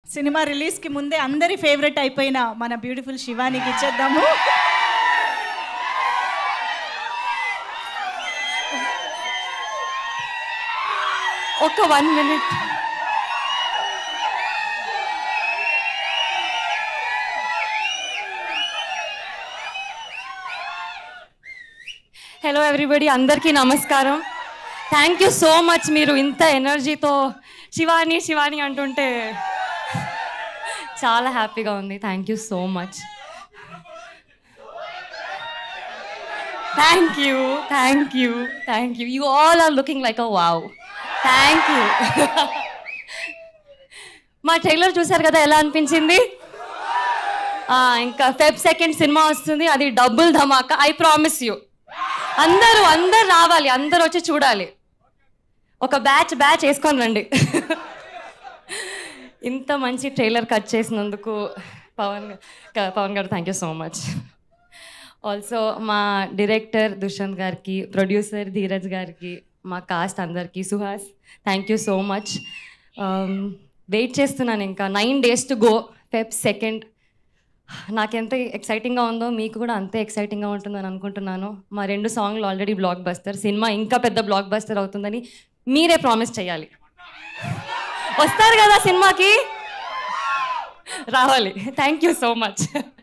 cinema రిలీజ్కి ముందే అందరి ఫేవరెట్ అయిపోయిన మన బ్యూటిఫుల్ శివానికి ఇచ్చేద్దాము ఒక వన్ మినిట్ హలో ఎవ్రీబడి అందరికీ నమస్కారం థ్యాంక్ యూ సో మచ్ మీరు ఇంత ఎనర్జీతో శివాని శివాని అంటుంటే చాలా హ్యాపీగా ఉంది thank you so much thank you thank you thank you you all are looking like a wow thank you మా ట్రైలర్ చూసారు కదా ఎలా అనిపించింది ఆ, ఇంకా ఫెబ్ సెకండ్ సినిమా వస్తుంది అది డబుల్ ధమాకా ఐ ప్రామిస్ యూ అందరూ అందరు రావాలి అందరు వచ్చి చూడాలి ఒక బ్యాచ్ బ్యాచ్ వేసుకొని రండి ఇంత మంచి ట్రైలర్ కట్ చేసినందుకు పవన్ గా- పవన్ గారు thank you so much also మా డైరెక్టర్ దుష్యంత్ గారికి ప్రొడ్యూసర్ ధీరజ్ గారికి మా కాస్ట్ అందరికీ Suhas thank you so much wait చేస్తున్నాను ఇంకా nine days to go Feb second నాకెంత ఎక్సైటింగ్గా ఉందో మీకు కూడా అంతే ఎక్సైటింగ్గా ఉంటుందని అనుకుంటున్నాను మా రెండు సాంగ్లు ఆల్రెడీ బ్లాక్ బస్టర్ సినిమా ఇంకా పెద్ద బ్లాక్ బస్టర్ అవుతుందని మీరే ప్రామిస్ చేయాలి వస్తారు కదా సినిమాకి రావాలి థ్యాంక్ యూ సో మచ్